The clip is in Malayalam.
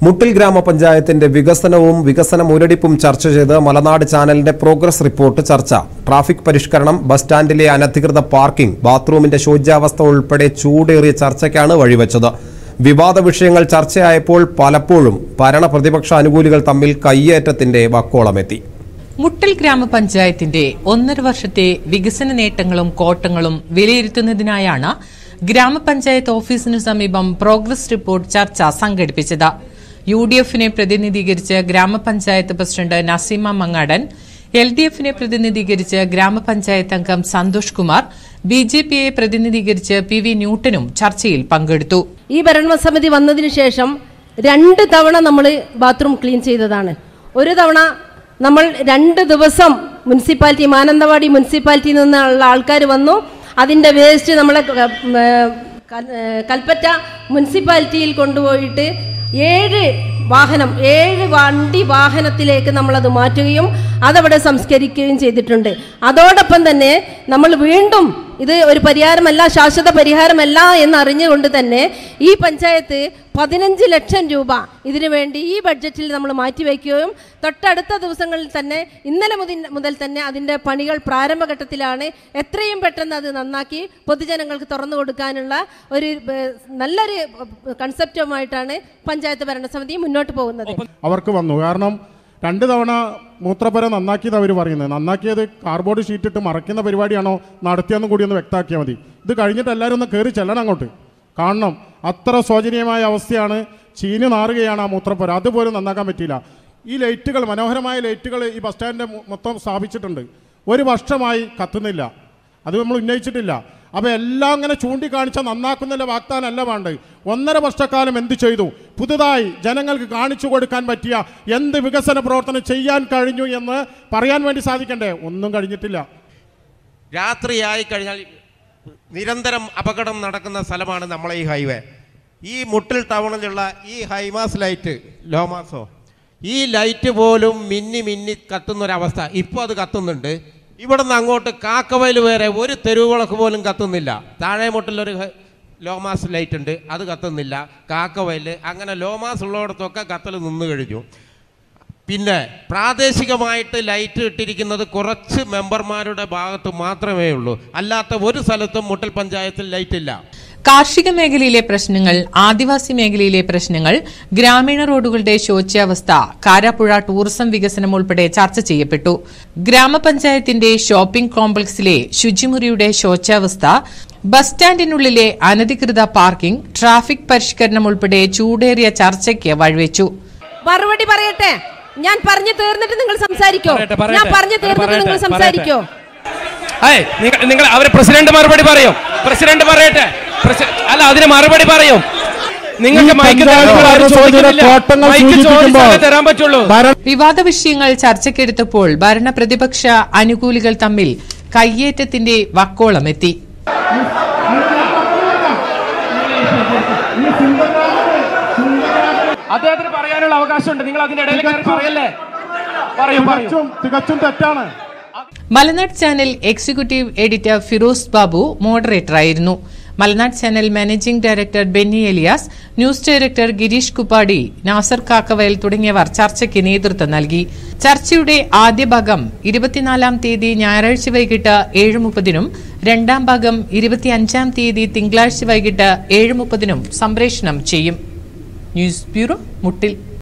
മുട്ടിൽ ഗ്രാമപഞ്ചായത്തിന്റെ വികസനവും വികസന മുരടിപ്പും ചർച്ച ചെയ്ത് മലനാട് ചാനലിന്റെ പ്രോഗ്രസ് റിപ്പോർട്ട് ചർച്ച ട്രാഫിക് പരിഷ്കരണം ബസ് സ്റ്റാൻഡിലെ അനധികൃത പാർക്കിംഗ് ബാത്റൂമിന്റെ ശോച്യാവസ്ഥ ഉൾപ്പെടെ ചൂടേറിയ ചർച്ചയ്ക്കാണ് വഴിവെച്ചത് വിവാദ വിഷയങ്ങൾ ചർച്ചയായപ്പോൾ പലപ്പോഴും ഭരണ പ്രതിപക്ഷ അനുകൂലികൾ തമ്മിൽ കയ്യേറ്റത്തിന്റെ വക്കോളമെത്തി മുട്ടൽ ഗ്രാമപഞ്ചായത്തിന്റെ ഒന്നര വർഷത്തെ വികസന നേട്ടങ്ങളും കോട്ടങ്ങളും വിലയിരുത്തുന്നതിനായാണ് ഗ്രാമപഞ്ചായത്ത് ഓഫീസിനു സമീപം പ്രോഗ്രസ് റിപ്പോർട്ട് ചർച്ച സംഘടിപ്പിച്ചത് യു ഡി എഫിനെ പ്രതിനിധീകരിച്ച് ഗ്രാമപഞ്ചായത്ത് president Naseema Mangadan L D എഫിനെ പ്രതിനിധീകരിച്ച് ഗ്രാമപഞ്ചായത്ത് അംഗം സന്തോഷ് കുമാർ ബി ജെ പിയെ പ്രതിനിധീകരിച്ച് പി വി ന്യൂട്ടനും ചർച്ചയിൽ പങ്കെടുത്തു ഈ ഭരണസമിതി വന്നതിന് ശേഷം രണ്ട് തവണ നമ്മൾ ബാത്റൂം ക്ലീൻ ചെയ്തതാണ് ഒരു തവണ നമ്മൾ രണ്ട് ദിവസം മുനിസിപ്പാലിറ്റി മാനന്തവാടി മുനിസിപ്പാലിറ്റിയിൽ നിന്നുള്ള ആൾക്കാർ വന്നു അതിൻ്റെ വേസ്റ്റ് നമ്മളെ ക- ഉം, ഏ, കൽ- ഏ, കൽപ്പറ്റ മുനിസിപ്പാലിറ്റിയിൽ കൊണ്ടുപോയിട്ട് ഏഴ് വാഹനം ഏഴ് വണ്ടി വാഹനത്തിലേക്ക് നമ്മളത് മാറ്റുകയും അതവിടെ സംസ്കരിക്കുകയും ചെയ്തിട്ടുണ്ട് അതോടൊപ്പം തന്നെ നമ്മൾ വീണ്ടും ഇത് ഒരു പരിഹാരമല്ല ശാശ്വത പരിഹാരമല്ല എന്ന് അറിഞ്ഞുകൊണ്ട് തന്നെ ഈ പഞ്ചായത്ത് പതിനഞ്ച് ലക്ഷം രൂപ ഇതിനു വേണ്ടി ഈ ബഡ്ജറ്റിൽ നമ്മൾ മാറ്റിവെക്കുകയും തൊട്ടടുത്ത ദിവസങ്ങളിൽ തന്നെ ഇന്നലെ മുതൽ മുതൽ തന്നെ അതിൻ്റെ പണികൾ പ്രാരംഭഘട്ടത്തിലാണ് എത്രയും പെട്ടെന്ന് അത് നന്നാക്കി പൊതുജനങ്ങൾക്ക് തുറന്നു കൊടുക്കാനുള്ള ഒരു ഏർ, നല്ലൊരു കൺസെപ്റ്റുമായിട്ടാണ് പഞ്ചായത്ത് ഭരണസമിതി മുന്നോട്ട് പോകുന്നത് അവർക്ക് വന്നു കാരണം രണ്ട് തവണ മൂത്രപ്പുര നന്നാക്കിയത് അവർ പറയുന്നത് നന്നാക്കിയത് കാർബോർഡ് ഷീറ്റ് ഇട്ട് മറയ്ക്കുന്ന പരിപാടിയാണോ നടത്തിയെന്നും കൂടി ഒന്ന് വ്യക്തമാക്കിയാൽ മതി ഇത് കഴിഞ്ഞിട്ട് എല്ലാവരും ഒന്ന് കയറി ചെല്ലണം അങ്ങോട്ട് കാണണം അത്ര ശോചനീയമായ അവസ്ഥയാണ് ചീഞ്ഞു നാറുകയാണ് ആ മൂത്രപ്പുര അതുപോലും നന്നാക്കാൻ പറ്റിയില്ല ഈ ലൈറ്റുകൾ മനോഹരമായ ലൈറ്റുകൾ ഈ ബസ് സ്റ്റാൻഡിൻ്റെ മൊത്തം സ്ഥാപിച്ചിട്ടുണ്ട് ഒരു വർഷമായി കത്തുന്നില്ല അത് നമ്മൾ ഉന്നയിച്ചിട്ടില്ല അപ്പോൾ എല്ലാം ഇങ്ങനെ ചൂണ്ടിക്കാണിച്ച നന്നാക്കുന്നില്ല വാഗ്ദാനമല്ല വേണ്ടത് ഒന്നര വർഷക്കാലം എന്ത് ചെയ്തു പുതുതായി ജനങ്ങൾക്ക് കാണിച്ചു കൊടുക്കാൻ പറ്റിയ എന്ത് വികസന പ്രവർത്തനം ചെയ്യാൻ കഴിഞ്ഞു എന്ന് പറയാൻ വേണ്ടി സാധിക്കണ്ടേ ഒന്നും കഴിഞ്ഞിട്ടില്ല രാത്രിയായി കഴിഞ്ഞാൽ നിരന്തരം അപകടം നടക്കുന്ന സ്ഥലമാണ് നമ്മളെ ഈ ഹൈവേ ഈ മുട്ടിൽ ടൗണിലുള്ള ഈ ഹൈമാസ് ലൈറ്റ് ലോമാസോ ഈ ലൈറ്റ് പോലും മിന്നി മിന്നി കത്തുന്നൊരവസ്ഥ ഇപ്പോൾ അത് കത്തുന്നുണ്ട് ഇവിടെ നിന്ന് അങ്ങോട്ട് കാക്കവയൽ വരെ ഒരു തെരുവുകളൊക്കെ പോലും കത്തുന്നില്ല താഴെ മുട്ടിലൊരു ഹ- ലോമാസ് ലൈറ്റ് ഉണ്ട് അത് കത്തുന്നില്ല കാക്കവയൽ അങ്ങനെ ലോമാസ് ഉള്ളിടത്തൊക്കെ കത്തൽ നിന്ന് കഴിഞ്ഞു പിന്നെ പ്രാദേശികമായിട്ട് ലൈറ്റ് ഇട്ടിരിക്കുന്നത് കുറച്ച് മെമ്പർമാരുടെ ഭാഗത്ത് മാത്രമേ ഉള്ളൂ അല്ലാത്ത ഒരു സ്ഥലത്തും മുട്ടൽ പഞ്ചായത്തിൽ ലൈറ്റ് ഇല്ല കാർഷിക മേഖലയിലെ പ്രശ്നങ്ങൾ ആദിവാസി മേഖലയിലെ പ്രശ്നങ്ങൾ ഗ്രാമീണ റോഡുകളുടെ ശോച്യാവസ്ഥ കാരാപ്പുഴ ടൂറിസം വികസനം ഉൾപ്പെടെ ചർച്ച ചെയ്യപ്പെട്ടു ഗ്രാമപഞ്ചായത്തിന്റെ ഷോപ്പിംഗ് കോംപ്ലക്സിലെ ശുചിമുറിയുടെ ശോച്യാവസ്ഥ ബസ് സ്റ്റാൻഡിനുള്ളിലെ അനധികൃത പാർക്കിംഗ് ട്രാഫിക് പരിഷ്കരണം ഉൾപ്പെടെ ചൂടേറിയ ചർച്ചയ്ക്ക് വഴിവെച്ചു മറുപടി പറയട്ടെ ഞാൻ പറഞ്ഞു തീർന്നിട്ട് നിങ്ങൾ സംസാരിക്കോ പറയട്ടെ, പറയട്ടെ. ഞാൻ പറഞ്ഞു തീർന്നിട്ട് പറയട്ടെ, നിങ്ങൾ പറയട്ടെ. സംസാരിക്കോ ഏയ് നിങ്ങൾ നിങ്ങൾ അവരെ പ്രസിഡന്റ് മറുപടി പറയും പ്രസിഡന്റ് പറയട്ടെ പ്രസി- അല്ല അതിന് മറുപടി പറയും നിങ്ങൾക്ക് ഈ മൈക്ക് പഞ്ചായത്ത് തരാൻ ആരും ഭരണസമിതിയുടെ ചോദിക്കുന്നില്ല. കോട്ടങ്ങൾ മൈക്ക് സൂചിപ്പിക്കുമ്പോൾ ചോദിച്ചാലേ തരാൻ പറ്റുള്ളൂ ഭരണ വിവാദ വിഷയങ്ങൾ ചർച്ചയ്ക്കെടുത്തപ്പോൾ ഭരണ പ്രതിപക്ഷ അനുകൂലികൾ തമ്മിൽ കയ്യേറ്റത്തിന്റെ വക്കോളമെത്തി അദ്ദേഹത്തിന് പറയാനുള്ള അവകാശമുണ്ട് നിങ്ങൾ അതിന്റെ ഇടയിൽ കയറി പറയല്ലേ പറയൂ പറയൂ തികച്ചും തികച്ചും തെറ്റാണ് Malanad channel executive editor Firoz Babu മോഡറേറ്ററായിരുന്നു Malanad channel managing director Benny Elias news director Girish Kuppadi Nasar Kakkavayal തുടങ്ങിയവർ ചർച്ചയ്ക്ക് നേതൃത്വം നൽകി ചർച്ചയുടെ ആദ്യ ഭാഗം ഇരുപത്തിനാലാം തീയതി ഞായറാഴ്ച വൈകിട്ട് ഏഴ് മുപ്പതിനും രണ്ടാം ഭാഗം ഇരുപത്തിയഞ്ചാം തീയതി തിങ്കളാഴ്ച വൈകിട്ട് ഏഴ് മുപ്പതിനും സംപ്രേഷണം ചെയ്യും ന്യൂസ് ബ്യൂറോ മുട്ടിൽ